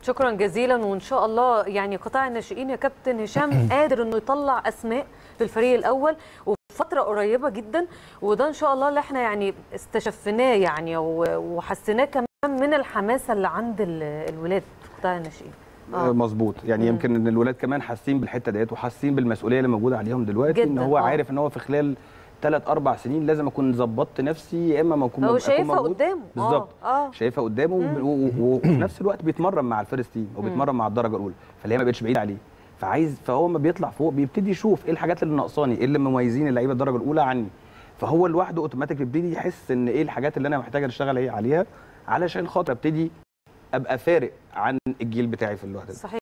شكرا جزيلا وان شاء الله يعني قطاع الناشئين يا كابتن هشام قادر انه يطلع اسماء للفريق الاول وفي فتره قريبه جدا وده ان شاء الله اللي احنا يعني استشفناه يعني و- وحسيناه كمان من الحماسه اللي عند ال- الولاد في قطاع الناشئين آه. مظبوط يعني يمكن ان الولاد كمان حاسين بالحته ديت وحاسين بالمسؤوليه اللي موجوده عليهم دلوقتي ان جداً، هو آه. عارف ان هو في خلال ثلاث اربع سنين لازم اكون ظبطت نفسي يا اما ما اكون هو أكون شايفها موجود. قدامه آه، بالظبط اه شايفها قدامه وب- و- و- وفي نفس الوقت بيتمرن مع الفيرست تيم وبيتمرن مع الدرجه الاولى فاللي هي ما بقتش بعيد عليه فعايز فهو ما بيطلع فوق بيبتدي يشوف ايه الحاجات اللي ناقصاني ايه اللي مميزين اللعيبه الدرجه الاولى عني فهو لوحده اوتوماتيك بيبتدي يحس ان ايه الحاجات اللي انا محتاج اشتغل عليها علشان خاطر ابتدي ابقى فارق عن الجيل بتاعي في الوقت ده صحيح